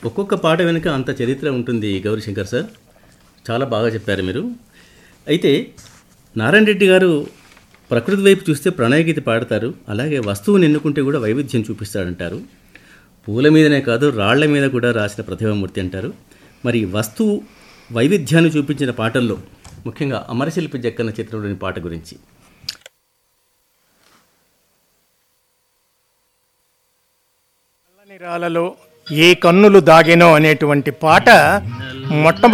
ఒక్కొక్క పాట వెనుక అంత చరిత్ర ఉంటుంది గౌరీశంకర్ సార్ చాలా బాగా చెప్పారు మీరు అయితే నారాయణ రెడ్డి గారు ప్రకృతి వైపు చూస్తే ప్రణయగీత పాడతారు అలాగే వస్తువుని ఎన్నుకుంటే కూడా వైవిధ్యం చూపిస్తాడంటారు పూల మీదనే కాదు రాళ్ల మీద కూడా రాసిన ప్రతిభామూర్తి అంటారు మరి వస్తువు వైవిధ్యాన్ని చూపించిన పాటల్లో ముఖ్యంగా అమరశిల్పి జక్కన్న చిత్రంలోని పాట గురించి నల్లని రాలలో ఏ కన్నులు దాగెనో అనేటువంటి పాట మొట్టమొదటి